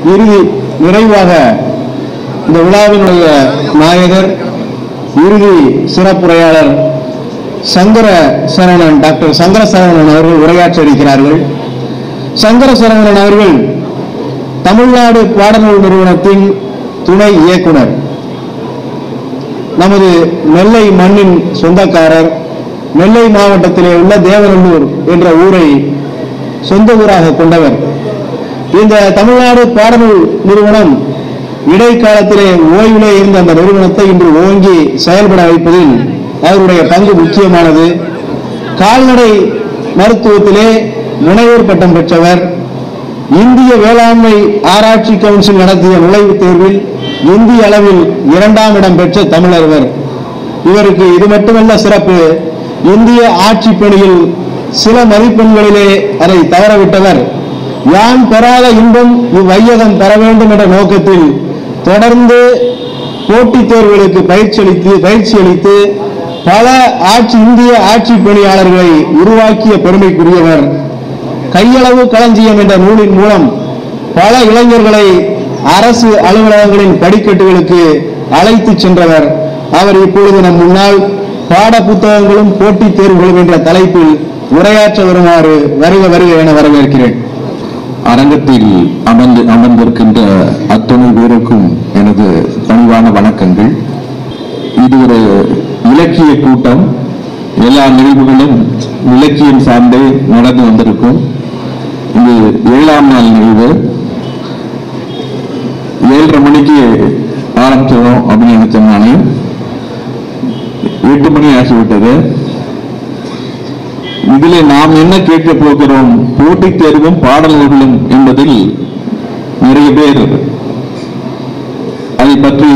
இறுதி நிறைவாக இந்த விழாவினுடைய நாயகர் இறுதி சிறப்புரையாளர் சங்கர சரவணன் டாக்டர் சங்கர சரவணன் அவர்கள் உரையாற்ற இருக்கிறார்கள் சங்கர சரவணன் அவர்கள் தமிழ்நாடு பாடநூல் நிறுவனத்தின் துணை இயக்குனர் நமது நெல்லை மண்ணின் சொந்தக்காரர் நெல்லை மாவட்டத்திலே உள்ள தேவநல்லூர் என்ற ஊரை சொந்த ஊராக கொண்டவர் இந்த தமிழ்நாடு பாடநூல் நிறுவனம் இடைக்காலத்திலே ஓய்விலே இருந்த அந்த நிறுவனத்தை இன்று ஓங்கி செயல்பட வைப்பதில் அவருடைய பங்கு முக்கியமானது கால்நடை மருத்துவத்திலே முனைவர் பட்டம் பெற்றவர் இந்திய வேளாண்மை ஆராய்ச்சி கவுன்சில் நடத்திய நுழைவுத் தேர்வில் இந்திய அளவில் இரண்டாம் இடம் பெற்ற தமிழர் இவருக்கு இது மட்டுமல்ல சிறப்பு இந்திய ஆட்சி பணியில் சில மதிப்பெண்களிலே அதை தவறவிட்டவர் யான் பெறாத இன்பம் இவ்வையகம் பெற வேண்டும் என்ற நோக்கத்தில் தொடர்ந்து போட்டித் தேர்வுகளுக்கு பயிற்சி அளித்து பயிற்சி அளித்து பல ஆட்சி இந்திய ஆட்சி பணியாளர்களை உருவாக்கிய பெருமைக்குரியவர் கையளவு களஞ்சியம் என்ற நூலின் மூலம் பல இளைஞர்களை அரசு அலுவலகங்களின் படிக்கட்டுகளுக்கு அழைத்து சென்றவர் அவர் இப்பொழுது நம் முன்னால் பாட புத்தகங்களும் போட்டித் தேர்வுகளும் என்ற தலைப்பில் உரையாற்ற வருமாறு வருக வருக என வரவேற்கிறேன் அரங்கத்தில் அமர்ந்து அமர்ந்திருக்கின்ற அத்துணை பேருக்கும் எனது பணிவான வணக்கங்கள் இது ஒரு இலக்கிய கூட்டம் எல்லா நிகழ்வுகளும் இலக்கியம் சார்ந்தே நடந்து வந்திருக்கும் இது ஏழாம் நாள் நிகழ்வு ஏழரை மணிக்கு ஆரம்பிச்சோம் அப்படின்னு நினைச்சேன் நான் எட்டு மணி ஆகிவிட்டது இதிலே நாம் என்ன கேட்க போகிறோம் போட்டித் தேர்வும் பாடல்களும் என்பதில் நிறைய பேர் அதை பற்றி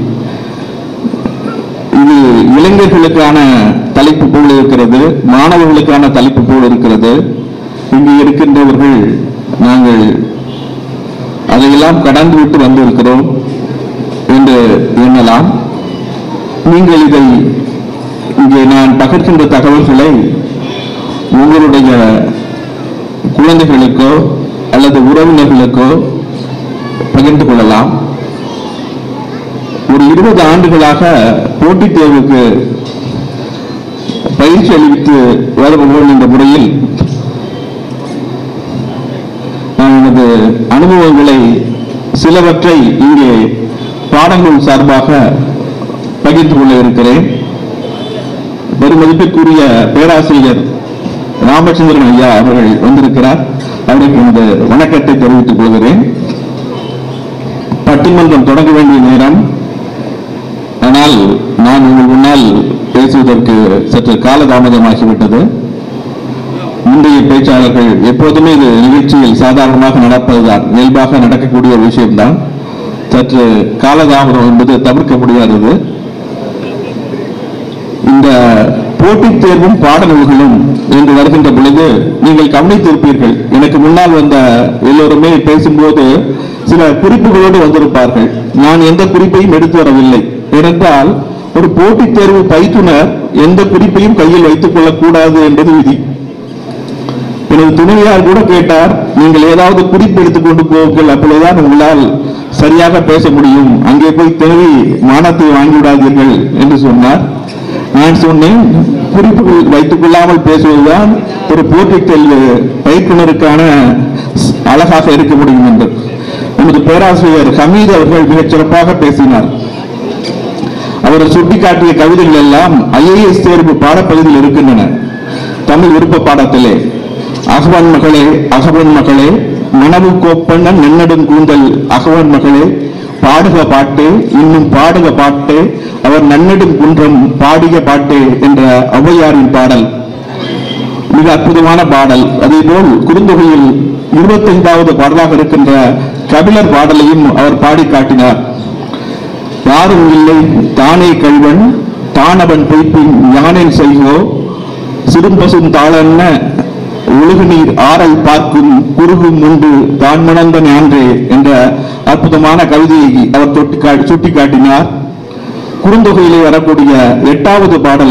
இது இளைஞர்களுக்கான தலைப்பு போல் இருக்கிறது மாணவர்களுக்கான தலைப்பு போல் இருக்கிறது இங்கு இருக்கின்றவர்கள் நாங்கள் அதையெல்லாம் கடந்து விட்டு வந்திருக்கிறோம் என்று எண்ணலாம் நீங்கள் இதை இங்கே நான் பகிர்கின்ற தகவல்களை உங்களுடைய குழந்தைகளுக்கோ அல்லது உறவினர்களுக்கோ பகிர்ந்து கொள்ளலாம் ஒரு இருபது ஆண்டுகளாக போட்டித் தேர்வுக்கு பயிற்சி அளித்து வருபவர்கள் என்ற முறையில் நான் எனது அனுபவங்களை சிலவற்றை இங்கே பாடநூல் சார்பாக பகிர்ந்து கொள்ள இருக்கிறேன் பெருமதிப்பிற்குரிய பேராசிரியர் ராமச்சந்திரன் ஐயா அவர்கள் வந்திருக்கிறார் அவருக்கு இந்த வணக்கத்தை தெரிவித்துக் கொள்கிறேன் பட்டிமன்றம் தொடங்க வேண்டிய நேரம் ஆனால் நான் உங்கள் முன்னால் பேசுவதற்கு சற்று காலதாமதமாகிவிட்டது முந்தைய பேச்சாளர்கள் எப்போதுமே இது நிகழ்ச்சியில் சாதாரணமாக நடப்பதுதான் இயல்பாக நடக்கக்கூடிய ஒரு விஷயம்தான் சற்று காலதாமதம் என்பது தவிர்க்க முடியாதது இந்த போட்டித் தேர்வும் பாடநூல்களும் என்று வருகின்ற பொழுது நீங்கள் கவனித்திருப்பீர்கள் எனக்கு முன்னால் வந்த எல்லோருமே பேசும்போது சில குறிப்புகளோடு வந்திருப்பார்கள் நான் எந்த குறிப்பையும் எடுத்து வரவில்லை ஏனென்றால் ஒரு போட்டித் தேர்வு பயிற்றுனர் எந்த குறிப்பையும் கையில் வைத்துக் கொள்ளக்கூடாது என்பது விதி எனது துணைவியார் கூட கேட்டார் நீங்கள் ஏதாவது குறிப்பு எடுத்துக்கொண்டு போங்கள் அப்பொழுதுதான் உங்களால் சரியாக பேச முடியும் அங்கே போய் தேவி மானத்தை வாங்கி விடாதீர்கள் என்று சொன்னார் நான் சொன்னேன் குறிப்புகள் வைத்துக் கொள்ளாமல் பேசுவதுதான் ஒரு போட்டித் தேர்வு பயிற்றுனருக்கான ஸ்- அழகாக இருக்க முடியும் என்று நமது பேராசிரியர் ஹமீது அவர்கள் மிகச் சிறப்பாக பேசினார் அவர் சுட்டிக்காட்டிய கவிதைகள் எல்லாம் ஐஏஎஸ் தேர்வு பாடப்பகுதியில் இருக்கின்றன தமிழ் விருப்ப பாடத்திலே அகவன் மகளே அகவன் மகளே மனவு கோப்பண்ண நென்னடும் கூந்தல் அகவன் மகளே பாடுக பாட்டு இன்னும் பாடுக பாட்டு அவர் நன்னெடும் குன்றம் பாடிய பாட்டு என்ற ஔவையாரின் பாடல் மிக அற்புதமான பாடல் அதேபோல் குறுந்தொகையில் இருபத்தைந்தாவது பாடலாக இருக்கின்ற கபிலர் பாடலையும் அவர் பாடி காட்டினார் யாரும் இல்லை தானே கழ்வன் தானவன் பொய்ப்பின் யானேன் செய்கோ சிறும்பசும் தாளன்ன ஒழுகு நீர் ஆறல் பார்க்கும் குறுகும் உண்டு தான் மணந்த ஞான்றே என்ற அற்புதமான கவிதையை அவர் தொட்டு கா- சுட்டிக்காட்டினார் குறுந்தொகையிலே வரக்கூடிய எட்டாவது பாடல்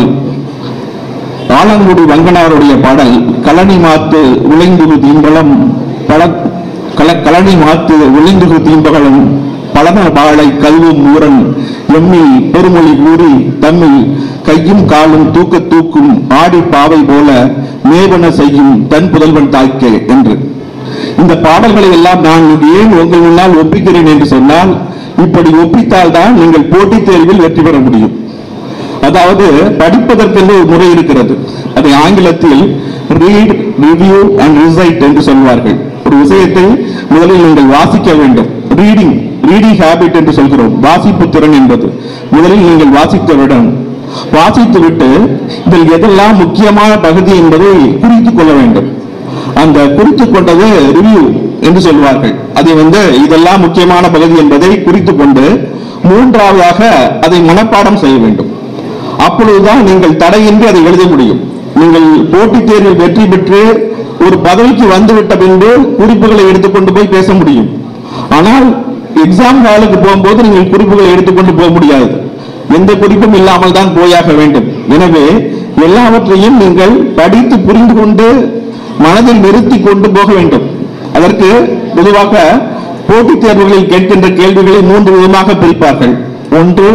ஆலங்குடி வங்கனாருடைய பாடல் கலனி மாத்து உழைந்துரு தீம்பலம் பல கல கலனி மாத்து ஒளிந்து தீம்பகலம் பலன வாழை கல்வும் ஊரன் எம்மி பெருமொழி கூறி தம்மில் கையும் காலும் தூக்க தூக்கும் ஆடி பாவை போல மேவன செய்யும் தன் புதல்வன் தாய்க்கே என்று இந்த பாடல்களை எல்லாம் நான் ஏன் உங்கள் முன்னால் ஒப்பிக்கிறேன் என்று சொன்னால் இப்படி ஒப்பித்தால் தான் நீங்கள் போட்டித் தேர்வில் வெற்றி பெற முடியும் அதாவது படிப்பதற்கென்று ஒரு முறை இருக்கிறது அதை ஆங்கிலத்தில் ரீட் ரிவ்யூ அண்ட் ரிசைட் என்று சொல்வார்கள் ஒரு விஷயத்தை முதலில் நீங்கள் வாசிக்க வேண்டும் ரீடிங் ரீடிங் ஹேபிட் என்று சொல்கிறோம் வாசிப்பு திறன் என்பது முதலில் நீங்கள் வாசிக்க வேண்டும் வாசித்து விட்டு இதில் எதெல்லாம் முக்கியமான பகுதி என்பதை குறித்துக் கொள்ள வேண்டும் அந்த குறித்துக் கொண்டது ரிவ்யூ என்று சொல்வார்கள் அதை வந்து இதெல்லாம் முக்கியமான பகுதி என்பதை குறித்துக் கொண்டு மூன்றாவதாக அதை மனப்பாடம் செய்ய வேண்டும் அப்பொழுதுதான் நீங்கள் தடையின்றி அதை எழுத முடியும் நீங்கள் போட்டித் தேர்வில் வெற்றி பெற்று ஒரு பதவிக்கு வந்துவிட்ட பின்பு குறிப்புகளை எடுத்துக்கொண்டு போய் பேச முடியும் ஆனால் எக்ஸாம் ஹாலுக்கு போகும்போது நீங்கள் குறிப்புகளை எடுத்துக்கொண்டு போக முடியாது எந்த குறிப்பும் இல்லாமல் தான் போயாக வேண்டும் எனவே எல்லாவற்றையும் நீங்கள் படித்து புரிந்து கொண்டு மனதில் நிறுத்தி கொண்டு போக வேண்டும் அதற்கு பொதுவாக போட்டித் தேர்வுகளில் கேட்கின்ற கேள்விகளை மூன்று விதமாக பிரிப்பார்கள் ஒன்று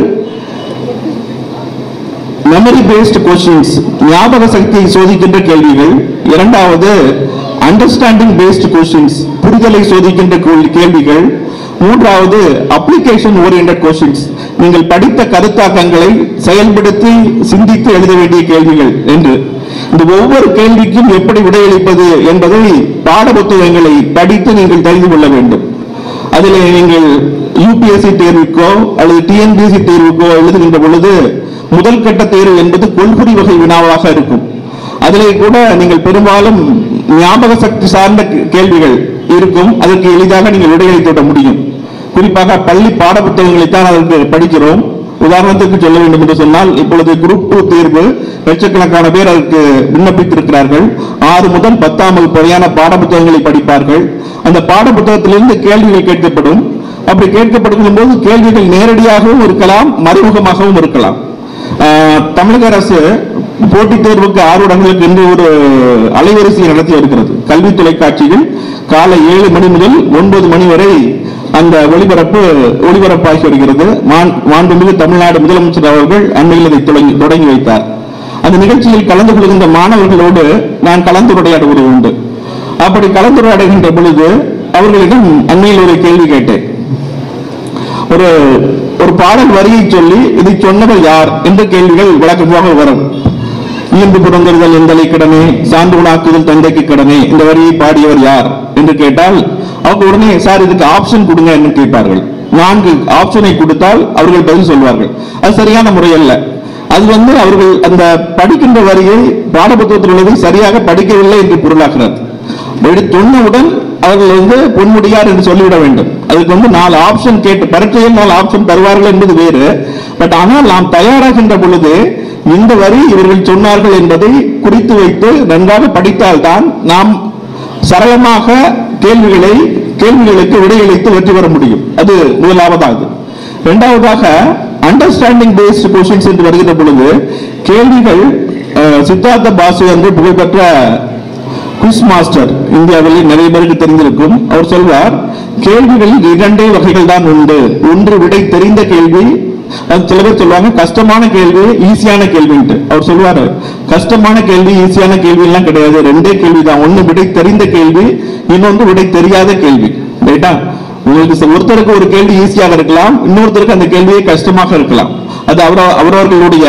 மெமரி பேஸ்ட் கொஸ்டின்ஸ் ஞாபக சக்தியை சோதிக்கின்ற கேள்விகள் இரண்டாவது அண்டர்ஸ்டாண்டிங் பேஸ்ட் கொஸ்டின்ஸ் புரிதலை சோதிக்கின்ற கேள்வி- கேள்விகள் மூன்றாவது அப்ளிகேஷன் ஓரியன்ட் கொஸ்டின்ஸ் நீங்கள் படித்த கருத்தாக்கங்களை செயல்படுத்தி சிந்தித்து எழுத வேண்டிய கேள்விகள் என்று இந்த ஒவ்வொரு கேள்விக்கும் எப்படி விடையளிப்பது என்பதை பாட புத்தகங்களை படித்து நீங்கள் தெரிந்து கொள்ள வேண்டும் அதில் நீங்கள் யூபிஎஸ்சி தேர்வுக்கோ அல்லது டிஎன்பிஎஸ்சி தேர்வுக்கோ எழுதுகின்ற பொழுது முதல் கட்ட தேர்வு என்பது கொள்குறி வகை வினாவாக இருக்கும் அதிலே கூட நீங்கள் பெரும்பாலும் ஞாபக சக்தி சார்ந்த கே- கேள்விகள் இருக்கும் அதற்கு எளிதாக நீங்கள் விடையளித்து விட முடியும் குறிப்பாக பள்ளி பாட புத்தகங்களைத்தான் அதற்கு படிக்கிறோம் உதாரணத்துக்கு சொல்ல வேண்டும் என்று சொன்னால் இப்பொழுது குரூப் டூ தேர்வு லட்சக்கணக்கான பேர் அதற்கு விண்ணப்பித்திருக்கிறார்கள் ஆறு முதல் பத்தாம் வகுப்பு வரையான பாட புத்தகங்களை படிப்பார்கள் அந்த பாட புத்தகத்திலிருந்து கேள்விகள் கேட்கப்படும் அப்படி கேட்கப்படும் போது கேள்விகள் நேரடியாகவும் இருக்கலாம் மறைமுகமாகவும் இருக்கலாம் ஆஹ், தமிழக அரசு போட்டித் தேர்வுக்கு ஆர்வலர்களுக்கு என்று ஒரு அலைவரிசையை நடத்தி வருகிறது கல்வி தொலைக்காட்சியில் காலை ஏழு மணி முதல் ஒன்பது மணி வரை அந்த ஒளிபரப்பு ஒளிபரப்பாகி வருகிறது மாண்- மாண்புமிகு தமிழ்நாடு முதலமைச்சர் அவர்கள் அண்மையில் அதை தொடங்கி தொடங்கி வைத்தார் அந்த நிகழ்ச்சியில் கலந்து கொள்கின்ற மாணவர்களோடு நான் கலந்துரையாடுவது உண்டு அப்படி கலந்துரையாடுகின்ற பொழுது அவர்களிடம் அண்மையில் ஒரு கேள்வி கேட்டேன் ஒரு ஒரு பாடல் வரியை சொல்லி இதை சொன்னவர் யார் என்ற கேள்விகள் வழக்கமாக வரும் ஈந்து புறந்தறுதல் எந்தலை கடனே சான்று உணாக்குதல் தந்தைக்கு கடனே இந்த வரியை பாடியவர் யார் என்று கேட்டால் அவங்க உடனே சார் இதுக்கு ஆப்ஷன் கொடுங்க என்று கேட்பார்கள் நான்கு ஆப்ஷனை கொடுத்தால் அவர்கள் பதில் சொல்வார்கள் அது சரியான முறை அல்ல அது வந்து அவர்கள் அந்த படிக்கின்ற வரியை பாடப்புத்தகத்தில் உள்ளதை சரியாக படிக்கவில்லை என்று பொருளாகிறது அப்படி சொன்னவுடன் அவர்கள் வந்து பொன்முடியார் என்று சொல்லிவிட வேண்டும் அதுக்கு வந்து நாலு ஆப்ஷன் கேட்டு பரீட்சையில் நாலு ஆப்ஷன் தருவார்கள் என்பது வேறு பட் ஆனால் நாம் தயாராகின்ற பொழுது இந்த வரி இவர்கள் சொன்னார்கள் என்பதை குறித்து வைத்து நன்றாக படித்தால்தான் நாம் சரளமாக கேள்விகளை கேள்விகளுக்கு விடையளித்து வெற்றி பெற முடியும் அது முதலாவதாகும் இரண்டாவதாக அண்டர்ஸ்டாண்டிங் பேஸ்ட் கொஸ்டின்ஸ் என்று வருகிற பொழுது கேள்விகள் அஹ், சித்தார்த்த பாசு என்று புகழ்பெற்ற குவிஸ் மாஸ்டர் இந்தியாவில் நிறைய பேருக்கு தெரிந்திருக்கும் அவர் சொல்வார் கேள்விகளில் இரண்டே வகைகள் தான் உண்டு ஒன்று விடை தெரிந்த கேள்வி அது சில பேர் சொல்லுவாங்க கஷ்டமான கேள்வி ஈஸியான கேள்வின்ட்டு அவர் சொல்வாரு கஷ்டமான கேள்வி ஈஸியான கேள்வி எல்லாம் கிடையாது ரெண்டே கேள்வி தான் ஒன்னு விடை தெரிந்த கேள்வி இன்னொன்று விடை தெரியாத கேள்வி ரைட்டா உங்களுக்கு ச- ஒருத்தருக்கு ஒரு கேள்வி ஈஸியாக இருக்கலாம் இன்னொருத்தருக்கு அந்த கேள்வியே கஷ்டமாக இருக்கலாம் அது அவர அவரவர்களுடைய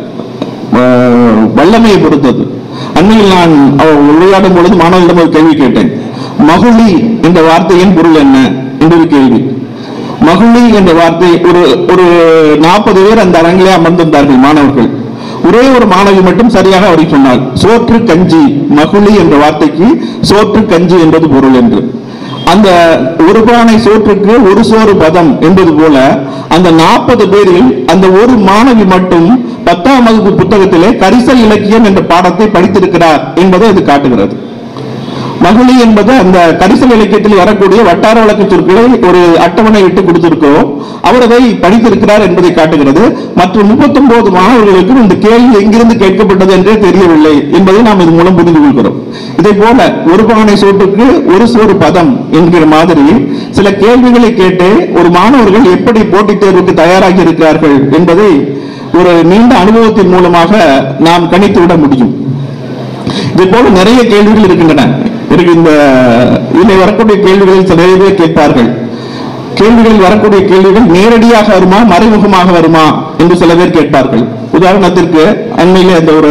ஆஹ், வல்லமையை பொறுத்தது அண்மையில் நான் அவ- உரையாடும் பொழுது மாணவர்களிடம் ஒரு கேள்வி கேட்டேன் மகுழி என்ற வார்த்தையின் பொருள் என்ன என்று ஒரு கேள்வி மகுழி என்ற வார்த்தை ஒரு ஒரு நாற்பது பேர் அந்த அரங்கிலே அமர்ந்திருந்தார்கள் மாணவர்கள் ஒரே ஒரு மாணவி மட்டும் சரியாக அவரை சொன்னார் சோற்று கஞ்சி மகுழி என்ற வார்த்தைக்கு சோற்று கஞ்சி என்பது பொருள் என்று அந்த ஒரு பானை சோற்றுக்கு ஒரு சோறு பதம் என்பது போல அந்த நாற்பது பேரில் அந்த ஒரு மாணவி மட்டும் பத்தாம் வகுப்பு புத்தகத்திலே கரிசல் இலக்கியம் என்ற பாடத்தை படித்திருக்கிறார் என்பதை அது காட்டுகிறது மகளி என்பது அந்த கரிசல் இலக்கியத்தில் வரக்கூடிய வட்டார வழக்கு சொற்களை ஒரு அட்டவணை இட்டு கொடுத்திருக்கிறோம் அவர் அதை படித்திருக்கிறார் என்பதை காட்டுகிறது மற்ற 39 மாணவர்களுக்கும் இந்த கேள்வி எங்கிருந்து கேட்கப்பட்டது என்றே தெரியவில்லை என்பதை நாம் இது மூலம் புரிந்து கொள்கிறோம் இதே போல ஒரு பானை சோட்டுக்கு ஒரு சோறு பதம் என்கிற மாதிரி சில கேள்விகளை கேட்டு ஒரு மாணவர்கள் எப்படி போட்டித் தேர்வுக்கு தயாராகி இருக்கிறார்கள் என்பதை ஒரு நீண்ட அனுபவத்தின் மூலமாக நாம் கணித்து விட முடியும் இது போல நிறைய கேள்விகள் இருக்கின்றன எனக்கு இந்த இதில் வரக்கூடிய கேள்விகளில் சில பேர் கேட்பார்கள் கேள்விகளில் வரக்கூடிய கேள்விகள் நேரடியாக வருமா மறைமுகமாக வருமா என்று சில பேர் கேட்பார்கள் உதாரணத்திற்கு அண்மையிலே அந்த ஒரு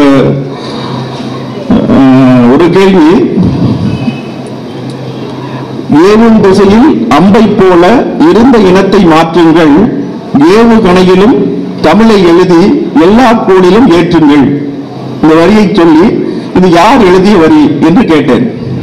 அஹ், ஒரு கேள்வி ஏவும் திசையில் அம்பை போல இருந்த இனத்தை மாற்றுங்கள் ஏவு கணையிலும் தமிழை எழுதி எல்லா கோடிலும் ஏற்றுங்கள் இந்த வரியை சொல்லி இது யார் எழுதிய வரி என்று கேட்டேன்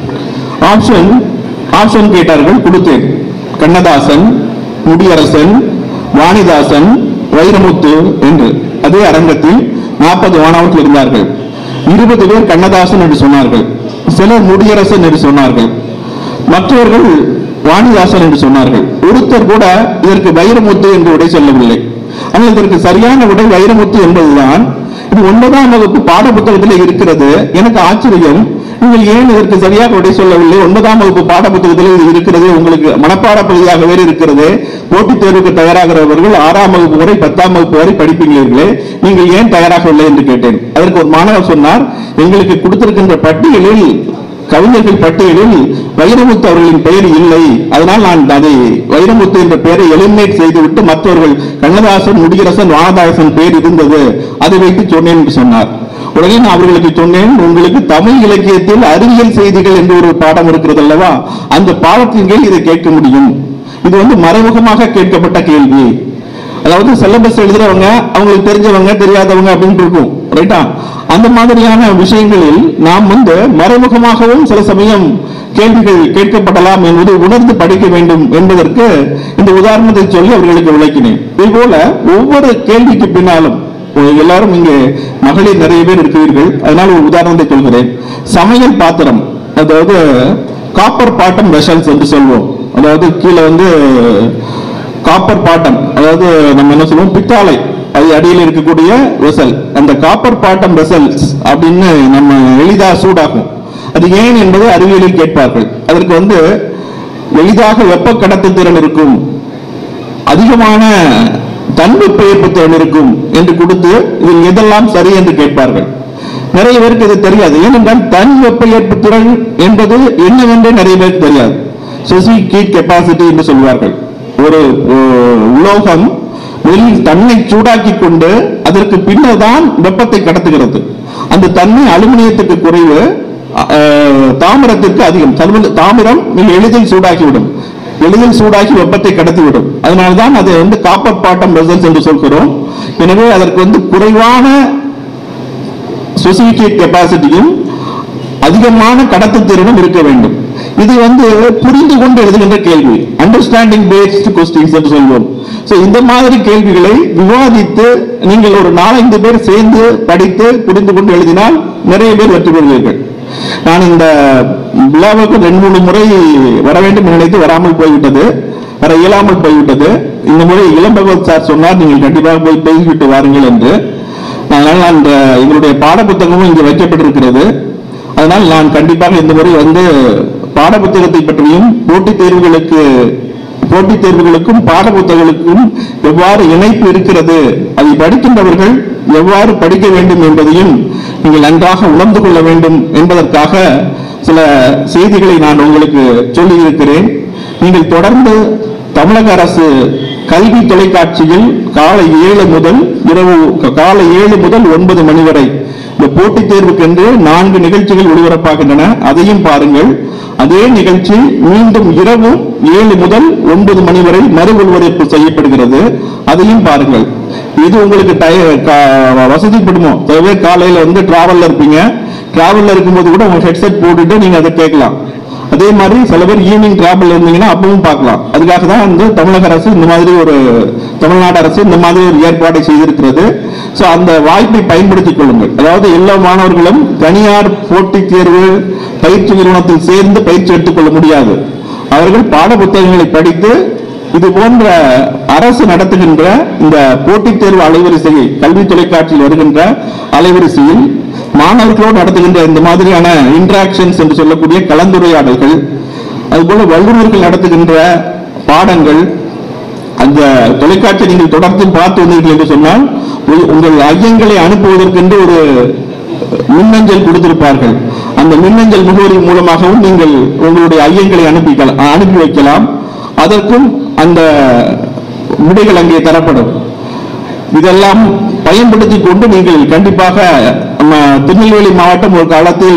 ஆப்ஷன் ஆப்ஷன் கேட்டார்கள் கொடுத்தேன் கண்ணதாசன் முடியரசன் வாணிதாசன் வைரமுத்து என்று அதே அரங்கத்தில் நாற்பது மாணவர்கள் இருந்தார்கள் இருபது பேர் கண்ணதாசன் என்று சொன்னார்கள் சிலர் முடியரசன் என்று சொன்னார்கள் மற்றவர்கள் வாணிதாசன் என்று சொன்னார்கள் ஒருத்தர் கூட இதற்கு வைரமுத்து என்று விடை சொல்லவில்லை ஆனால் இதற்கு சரியான விடை வைரமுத்து என்பதுதான் இது ஒன்பதாம் வகுப்பு பாட புத்தகத்தில் இருக்கிறது எனக்கு ஆச்சரியம் நீங்கள் ஏன் இதற்கு சரியாக விடை சொல்லவில்லை ஒன்பதாம் வகுப்பு பாட புத்தகத்தில் இது இருக்கிறது உங்களுக்கு மனப்பாட பகுதியாக வேறு இருக்கிறது போட்டித் தேர்வுக்கு தயாராகிறவர்கள் ஆறாம் வகுப்பு வரை பத்தாம் வகுப்பு வரை படிப்பீங்களே நீங்கள் ஏன் தயாராகவில்லை என்று கேட்டேன் அதற்கு ஒரு மாணவர் சொன்னார் எங்களுக்கு கொடுத்திருக்கின்ற பட்டியலில் கவிஞர்கள் பட்டியலில் வைரமுத்து அவர்களின் பெயர் இல்லை அதனால் நான் அதை வைரமுத்து என்ற பெயரை எலிமினேட் செய்துவிட்டு மற்றவர்கள் கண்ணதாசன் முடியரசன் வானதாசன் பெயர் இருந்தது அதை வைத்து சொன்னேன் என்று சொன்னார் உடனே நான் அவர்களுக்கு சொன்னேன் உங்களுக்கு தமிழ் இலக்கியத்தில் அறிவியல் செய்திகள் என்று ஒரு பாடம் இருக்கிறது அல்லவா அந்த பாடத்தின் கீழ் இதை கேட்க முடியும் இது வந்து மறைமுகமாக கேட்கப்பட்ட கேள்வி அதாவது சிலபஸ் எழுதுறவங்க அவங்களுக்கு தெரிஞ்சவங்க தெரியாதவங்க அப்படின்னு இருக்கும் ரைட்டா அந்த மாதிரியான விஷயங்களில் நாம் வந்து மறைமுகமாகவும் சில சமயம் கேள்விகள் கேட்கப்படலாம் என்பது உணர்ந்து படிக்க வேண்டும் என்பதற்கு இந்த உதாரணத்தை சொல்லி அவர்களுக்கு விளக்கினேன் இதுபோல ஒவ்வொரு கேள்விக்கு பின்னாலும் எல்லாரும் இங்கே மகளிர் நிறைய பேர் இருக்கிறீர்கள் அதனால் ஒரு உதாரணத்தை சொல்கிறேன் சமையல் பாத்திரம் அதாவது காப்பர் பாட்டம் வெஷல்ஸ் என்று சொல்வோம் அதாவது கீழே வந்து காப்பர் பாட்டம் அதாவது நம்ம என்ன சொல்லுவோம் பித்தாளை அது அடியில் இருக்கக்கூடிய வெசல் அந்த காப்பர் பாட்டம் வெசல்ஸ் அப்படின்னு நம்ம எளிதா சூடாகும் அது ஏன் என்பதை அறிவியலில் கேட்பார்கள் அதற்கு வந்து எளிதாக வெப்ப கடத்து திறன் இருக்கும் அதிகமான தன் வெப்ப திறன் இருக்கும் என்று கொடுத்து இதில் எதெல்லாம் சரி என்று கேட்பார்கள் நிறைய பேருக்கு இது தெரியாது ஏனென்றால் தன் வெப்ப ஏற்பு திறன் என்பது என்னவென்றே நிறைய பேருக்கு தெரியாது ஸ்பெசிபிக் ஹீட் கெப்பாசிட்டி என்று சொல்வார்கள் ஒரு அஹ், உலோகம் முதலில் தன்னை சூடாக்கி கொண்டு அதற்கு பின்னர் தான் வெப்பத்தை கடத்துகிறது அந்த தன்மை அலுமினியத்துக்கு குறைவு அஹ், தாமிரத்திற்கு அதிகம் தலுமி- தாமிரம் மிக எளிதில் சூடாகிவிடும் எளிதில் சூடாகி வெப்பத்தை கடத்திவிடும் அதனால்தான் அதை வந்து காப்பர் பாட்டம் வெசல்ஸ் என்று சொல்கிறோம் எனவே அதற்கு வந்து குறைவான ஸ்பெசிபிக் கெப்பாசிட்டியும் அதிகமான கடத்து திறனும் இருக்க வேண்டும் இது வந்து புரிந்து கொண்டு எழுதுகின்ற கேள்வி அண்டர்ஸ்டாண்டிங் பேஸ்ட் கொஸ்டின்ஸ் என்று சொல்வோம் சோ இந்த மாதிரி கேள்விகளை விவாதித்து நீங்கள் ஒரு நாலஞ்சு பேர் சேர்ந்து படித்து புரிந்து கொண்டு எழுதினால் நிறைய பேர் வெற்றி பெறுவீர்கள் நான் இந்த விழாவுக்கு ரெண்டு மூணு முறை வர வேண்டும் என்று நினைத்து வராமல் போய்விட்டது வர இயலாமல் போய்விட்டது இந்த முறை இளம்பகவத் சார் சொன்னார் நீங்கள் கண்டிப்பாக போய் பேசிவிட்டு வாருங்கள் என்று அதனால் அந்த எங்களுடைய பாடப்புத்தகமும் இங்கே வைக்கப்பட்டிருக்கிறது அதனால் நான் கண்டிப்பாக இந்த முறை வந்து பாடப்புத்தகத்தை பற்றியும் போட்டித் தேர்வுகளுக்கு போட்டித் தேர்வுகளுக்கும் பாடப்புத்தகங்களுக்கும் எவ்வாறு இணைப்பு இருக்கிறது அதை படிக்கின்றவர்கள் எவ்வாறு படிக்க வேண்டும் என்பதையும் நீங்கள் நன்றாக உணர்ந்து கொள்ள வேண்டும் என்பதற்காக சில செய்திகளை நான் உங்களுக்கு சொல்லி இருக்கிறேன் நீங்கள் தொடர்ந்து தமிழக அரசு கல்வி தொலைக்காட்சியில் காலை ஏழு முதல் இரவு காலை ஏழு முதல் ஒன்பது மணி வரை இந்த போட்டித் தேர்வுக்கென்று நான்கு நிகழ்ச்சிகள் ஒளிபரப்பாகின்றன அதையும் பாருங்கள் அதே நிகழ்ச்சி மீண்டும் இரவு ஏழு முதல் ஒன்பது மணி வரை மறு ஒளிபரப்பு செய்யப்படுகிறது அதையும் பாருங்கள் இது உங்களுக்கு டய- கா- வசதிப்படுமோ சில பேர் காலையில வந்து டிராவல்ல இருப்பீங்க டிராவல்ல இருக்கும்போது கூட உங்க ஹெட்செட் போட்டுட்டு நீங்க அதை கேட்கலாம் அதே மாதிரி சில பேர் ஈவினிங் டிராவல் இருந்தீங்கன்னா அப்பவும் பார்க்கலாம் அதுக்காக தான் வந்து தமிழக அரசு இந்த மாதிரி ஒரு தமிழ்நாடு அரசு இந்த மாதிரி ஒரு ஏற்பாடை செய்திருக்கிறது சோ அந்த வாய்ப்பை பயன்படுத்திக் கொள்ளுங்கள் அதாவது எல்லா மாணவர்களும் தனியார் போட்டித் தேர்வு பயிற்சி நிறுவனத்தில் சேர்ந்து பயிற்சி எடுத்துக்கொள்ள முடியாது அவர்கள் பாட புத்தகங்களை படித்து இது போன்ற அரசு நடத்துகின்ற இந்த போட்டித் தேர்வு அலைவரிசையை கல்வி தொலைக்காட்சியில் வருகின்ற அலைவரிசையில் மாணவர்களோடு நடத்துகின்ற இந்த மாதிரியான இன்டராக்ஷன்ஸ் என்று சொல்லக்கூடிய கலந்துரையாடல்கள் அதுபோல வல்லுநர்கள் நடத்துகின்ற பாடங்கள் அந்த தொலைக்காட்சி நீங்கள் தொடர்ந்து பார்த்து வந்தீர்கள் என்று சொன்னால் உ- உங்கள் ஐயங்களை அனுப்புவதற்கென்று ஒரு மின்னஞ்சல் கொடுத்திருப்பார்கள் அந்த மின்னஞ்சல் முகவரி மூலமாகவும் நீங்கள் உங்களுடைய ஐயங்களை அனுப்பி அனுப்பி வைக்கலாம் அதற்கும் அந்த விடைகள் அங்கே தரப்படும் இதெல்லாம் பயன்படுத்தி கொண்டு நீங்கள் கண்டிப்பாக நம்ம திருநெல்வேலி மாவட்டம் ஒரு காலத்தில்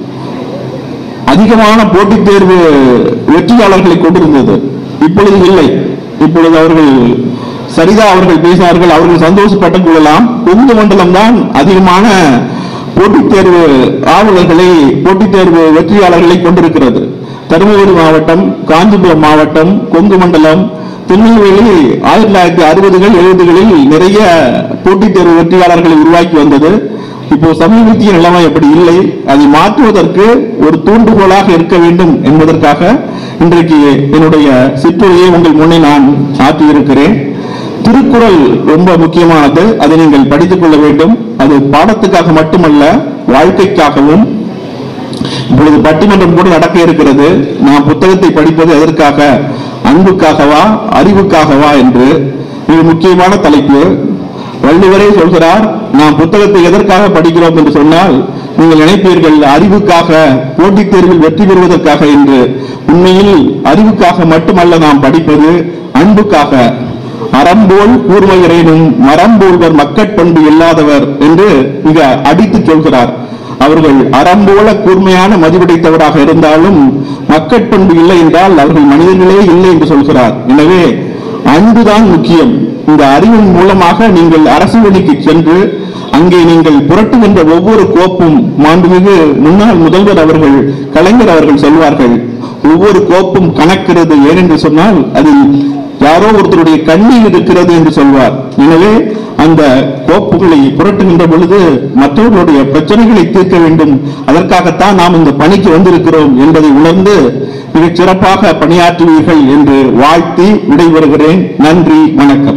அதிகமான போட்டித் தேர்வு வெற்றியாளர்களை கொண்டிருந்தது இப்பொழுது இல்லை இப்பொழுது அவர்கள் சரிதா அவர்கள் பேசினார்கள் அவர்கள் சந்தோஷப்பட்டுக் கொள்ளலாம் கொங்கு மண்டலம் தான் அதிகமான போட்டித் தேர்வு ஆவலர்களை போட்டித் தேர்வு வெற்றியாளர்களை கொண்டிருக்கிறது தருமபுரி மாவட்டம் காஞ்சிபுரம் மாவட்டம் கொங்கு மண்டலம் திருநெல்வேலி ஆயிரத்தி தொள்ளாயிரத்தி அறுபதுகள் எழுபதுகளில் நிறைய போட்டித் தேர்வு வெற்றியாளர்களை உருவாக்கி வந்தது இப்போ சமீபத்திய நிலைமை அப்படி இல்லை அதை மாற்றுவதற்கு ஒரு தூண்டுகோலாக இருக்க வேண்டும் என்பதற்காக இன்றைக்கு என்னுடைய சிற்றுரையை உங்கள் முன்னே நான் ஆற்றியிருக்கிறேன் திருக்குறள் ரொம்ப முக்கியமானது அதை நீங்கள் படித்துக் கொள்ள வேண்டும் அது பாடத்துக்காக மட்டுமல்ல வாழ்க்கைக்காகவும் இப்பொழுது பட்டிமன்றம் கூட நடக்க இருக்கிறது நான் புத்தகத்தை படிப்பது எதற்காக அன்புக்காகவா அறிவுக்காகவா என்று இது முக்கியமான தலைப்பு வள்ளுவரே சொல்கிறார் நாம் புத்தகத்தை எதற்காக படிக்கிறோம் என்று சொன்னால் நீங்கள் நினைப்பீர்கள் அறிவுக்காக போட்டித் தேர்வில் வெற்றி பெறுவதற்காக என்று உண்மையில் அறிவுக்காக மட்டுமல்ல நாம் படிப்பது அன்புக்காக அறம்போல் கூர்மையரேனும் மரம்போல்வர் மக்கட்பண்பு இல்லாதவர் என்று மிக அடித்து சொல்கிறார் அவர்கள் அறம்போல கூர்மையான மதிப்படைத்தவராக இருந்தாலும் மக்கட்பண்பு இல்லை என்றால் அவர்கள் மனிதர்களே இல்லை என்று சொல்கிறார் எனவே அன்புதான் முக்கியம் இந்த அறிவின் மூலமாக நீங்கள் அரசு வழிக்கு சென்று அங்கே நீங்கள் புரட்டுகின்ற ஒவ்வொரு கோப்பும் மாண்புமிகு முன்னாள் முதல்வர் அவர்கள் கலைஞர் அவர்கள் சொல்வார்கள் ஒவ்வொரு கோப்பும் கணக்கிறது ஏனென்று சொன்னால் அதில் யாரோ ஒருத்தருடைய கண்ணீர் இருக்கிறது என்று சொல்வார் எனவே அந்த கோப்புகளை புரட்டுகின்ற பொழுது மற்றவர்களுடைய பிரச்சனைகளை தீர்க்க வேண்டும் அதற்காகத்தான் நாம் இந்த பணிக்கு வந்திருக்கிறோம் என்பதை உணர்ந்து மிகச் சிறப்பாக பணியாற்றுவீர்கள் என்று வாழ்த்தி விடைபெறுகிறேன் நன்றி வணக்கம்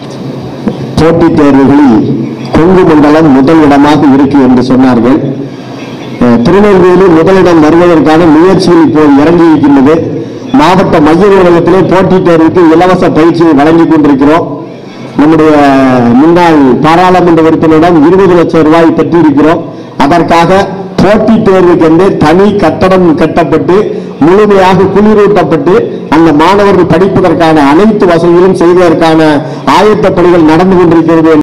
போட்டித் தேர்வுகளில் கொங்கு மண்டலம் முதலிடமாக இருக்கு என்று சொன்னார்கள் அஹ், திருநெல்வேலி முதலிடம் வருவதற்கான முயற்சியில் இப்போது இறங்கி இருக்கின்றது மாவட்ட மைய நிலையத்திலே போட்டித் தேர்வுக்கு இலவச பயிற்சியை வழங்கிக் கொண்டிருக்கிறோம் நம்முடைய முன்னாள் பாராளுமன்ற உறுப்பினரிடம் இருபது லட்சம் ரூபாய் பெற்றிருக்கிறோம் அதற்காக போட்டித் தேர்வுக்கென்று தனி கட்டடம் கட்டப்பட்டு முழுமையாக குளிரூட்டப்பட்டு அந்த மாணவர்கள் படிப்பதற்கான அனைத்து வசதிகளும் செய்வதற்கான ஆயத்த பணிகள் நடந்து கொண்டிருக்கிறது